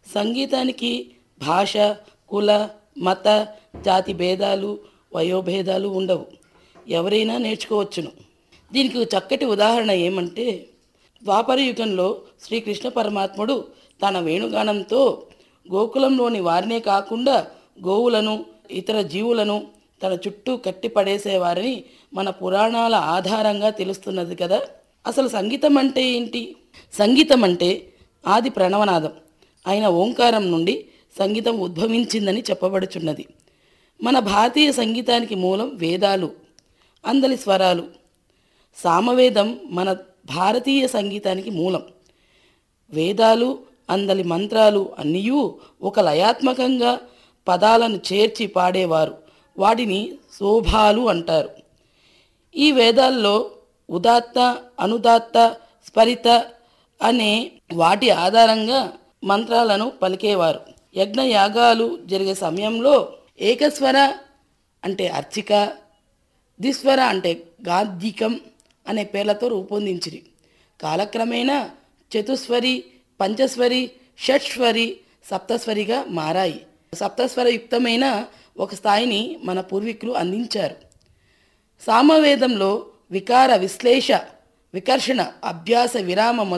సంగీతానికి భాష కుల మత జాతి భేదాలు వయోభేదాలు ఉండవు ఎవరైనా నేర్చుకోవచ్చును దీనికి ఒక చక్కటి ఉదాహరణ ఏమంటే ద్వాపర యుగంలో శ్రీకృష్ణ పరమాత్ముడు తన వేణుగానంతో గోకులంలోని వారినే కాకుండా గోవులను ఇతర జీవులను తన చుట్టూ కట్టి పడేసేవారని మన పురాణాల ఆధారంగా తెలుస్తున్నది కదా అసలు సంగీతం అంటే ఏంటి సంగీతం అంటే ఆది ప్రణవనాదం అయిన ఓంకారం నుండి సంగీతం ఉద్భవించిందని చెప్పబడుచున్నది మన భారతీయ సంగీతానికి మూలం వేదాలు అందలి స్వరాలు సామవేదం మన భారతీయ సంగీతానికి మూలం వేదాలు అందలి మంత్రాలు అన్నీయూ ఒక లయాత్మకంగా పదాలను చేర్చి పాడేవారు వాటిని శోభాలు అంటారు ఈ వేదాల్లో ఉదాత్త అనుదాత్త స్ఫరిత అనే వాటి ఆధారంగా మంత్రాలను పలికేవారు యజ్ఞ యాగాలు జరిగే సమయంలో ఏకస్వర అంటే అర్చిక ద్విస్వర అంటే గాద్దికం అనే పేర్లతో రూపొందించిరి కాలక్రమేణా చతుస్వరి పంచస్వరి షట్స్వరి సప్తస్వరిగా మారాయి సప్తస్వర యుక్తమైన ఒక స్థాయిని మన పూర్వీకులు అందించారు సామవేదంలో వికార విశ్లేష వికర్షణ అభ్యాస విరామ